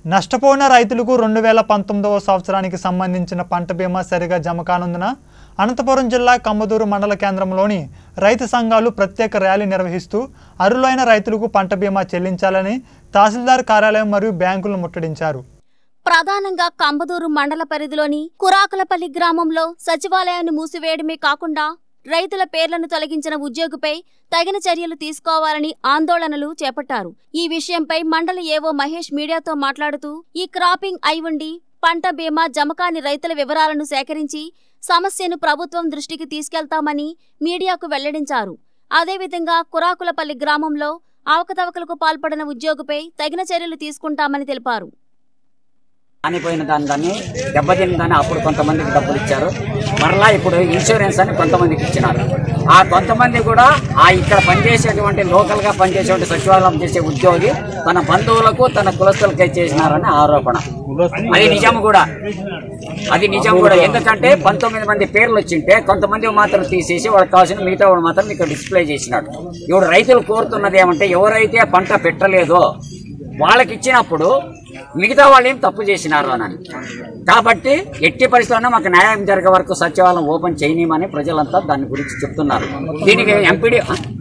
నష్టపోయిన రైతులకు రెండు వేల పంతొమ్మిదవ సంవత్సరానికి సంబంధించిన పంట బీమా సరిగా జమ కానుందున అనంతపురం జిల్లా కమ్మదూరు మండల కేంద్రంలోని రైతు సంఘాలు ప్రత్యేక ర్యాలీ నిర్వహిస్తూ అర్హులైన రైతులకు పంట బీమా చెల్లించాలని తహసీల్దార్ కార్యాలయం మరియు బ్యాంకులను ముట్టడించారు ప్రధానంగా కంబదూరు మండల పరిధిలోని కురాకులపల్లి గ్రామంలో సచివాలయాన్ని మూసివేయడమే కాకుండా రైతుల పేర్లను తొలగించిన ఉద్యోగిపై తగిన చర్యలు తీసుకోవాలని ఆందోళనలు చేపట్టారు ఈ విషయంపై మండల ఏవో మహేష్ మీడియాతో మాట్లాడుతూ ఈ క్రాపింగ్ అయి ఉండి పంట బీమా జమకాని రైతుల వివరాలను సేకరించి సమస్యను ప్రభుత్వం దృష్టికి తీసుకెళ్తామని మీడియాకు వెల్లడించారు అదేవిధంగా కురాకులపల్లి గ్రామంలో అవకతవకలకు పాల్పడిన ఉద్యోగిపై తగిన చర్యలు తీసుకుంటామని తెలిపారు ఆనిపోయిన దాని దాన్ని దెబ్బతిన్న దాన్ని అప్పుడు కొంతమందికి డబ్బులు ఇచ్చారు మరలా ఇప్పుడు ఇన్సూరెన్స్ అని కొంతమందికి ఇచ్చినారు ఆ కొంతమంది కూడా ఆ ఇక్కడ పనిచేసేటువంటి లోకల్ గా పనిచేసేటువంటి సచివాలయం చేసే ఉద్యోగి తన బంధువులకు తన కులస్తులకే చేసినారని ఆరోపణ అది నిజం కూడా అది నిజం కూడా ఎందుకంటే పంతొమ్మిది మంది పేర్లు వచ్చింటే కొంతమంది మాత్రం తీసేసి వాళ్ళకి కావాల్సిన మిగతా వాడు మాత్రం ఇక్కడ డిస్ప్లే చేసినాడు ఇప్పుడు రైతులు కోరుతున్నది ఏమంటే ఎవరైతే పంట పెట్టలేదో వాళ్ళకి ఇచ్చినప్పుడు మిగతా వాళ్ళు ఏం తప్పు చేసినారు అని కాబట్టి ఎట్టి పరిస్థితుల్లో మాకు న్యాయం జరిగే వరకు సచివాలయం ఓపెన్ చేయనీయమని ప్రజలంతా దాని గురించి చెప్తున్నారు దీనికి ఎంపీడీ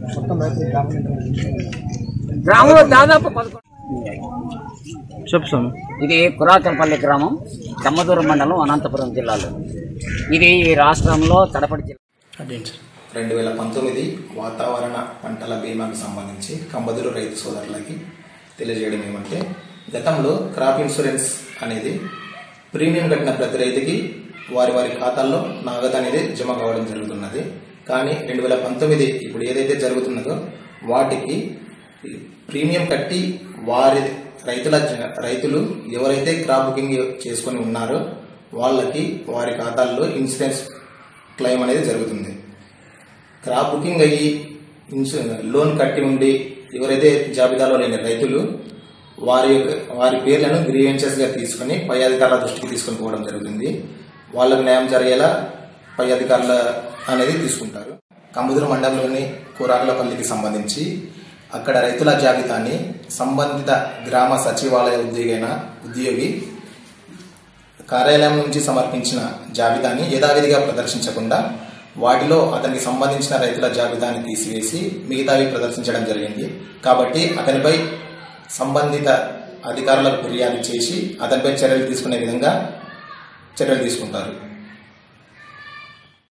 గ్రామంలో దాదాపు పదకొండు చెప్పు స్వామి ఇది కురాకల్పల్లి గ్రామం కమ్మదూరు మండలం అనంతపురం జిల్లాలో ఇది ఈ రాష్ట్రంలో కడపటి జిల్లా అదేంటి సార్ రెండు వేల పంతొమ్మిది వాతావరణ పంటల బీమాకు సంబంధించి కంబదురు రైతు సోదరులకి తెలియజేయడం ఏమంటే గతంలో క్రాప్ ఇన్సూరెన్స్ అనేది ప్రీమియం కట్టిన ప్రతి రైతుకి వారి వారి ఖాతాల్లో నగదు అనేది జమ కావడం జరుగుతున్నది కానీ రెండు వేల పంతొమ్మిది ఇప్పుడు ఏదైతే జరుగుతున్నదో వాటికి ప్రీమియం కట్టి వారి రైతుల రైతులు ఎవరైతే క్రాప్ బుకింగ్ చేసుకొని ఉన్నారో వాళ్ళకి వారి ఖాతాల్లో ఇన్సూరెన్స్ క్లెయిమ్ అనేది జరుగుతుంది క్రాప్ బుకింగ్ అయ్యి ఇన్సూ లోన్ కట్టి ఉండి ఎవరైతే జాబితాలో లేని రైతులు వారి యొక్క వారి పేర్లను గ్రీవెన్సెస్ గా తీసుకుని పై అధికారుల దృష్టికి తీసుకొని పోవడం జరుగుతుంది వాళ్ళకు న్యాయం జరిగేలా పై అధికారుల అనేది తీసుకుంటారు కముదురు మండలంలోని కూరాకులపల్లికి సంబంధించి అక్కడ రైతుల జాబితాని సంబంధిత గ్రామ సచివాలయ ఉద్యోగైన ఉద్యోగి కార్యాలయం నుంచి సమర్పించిన జాబితాని యథావిధిగా ప్రదర్శించకుండా వాటిలో అతనికి సంబంధించిన రైతుల జాబితాని తీసివేసి మిగతావి ప్రదర్శించడం జరిగింది కాబట్టి అతనిపై సంబంధిత అధికారులకు ఫిర్యాదు చేసి అతనిపై చర్యలు తీసుకునే విధంగా చర్యలు తీసుకుంటారు